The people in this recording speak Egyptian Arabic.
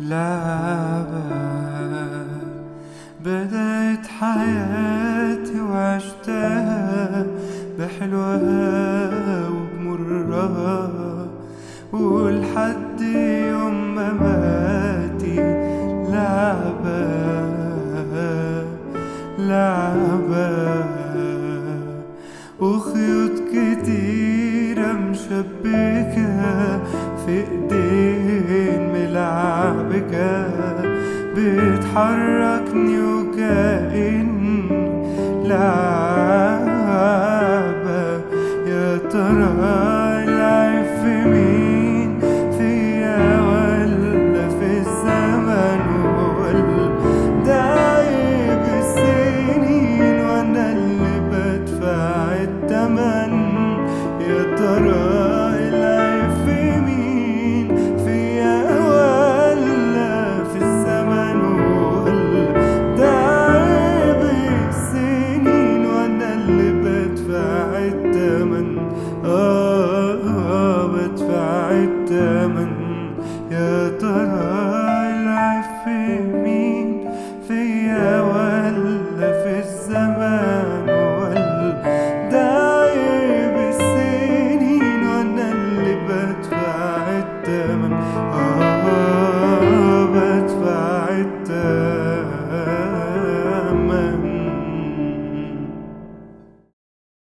لعبة بدأت حياتي وعشتها بحلوها وبمرها ولحد يوم مماتي لعبة لعبة وخيوط كتيرة مشبكة في ايدين ملعبكة بتحركني وكأن لعبة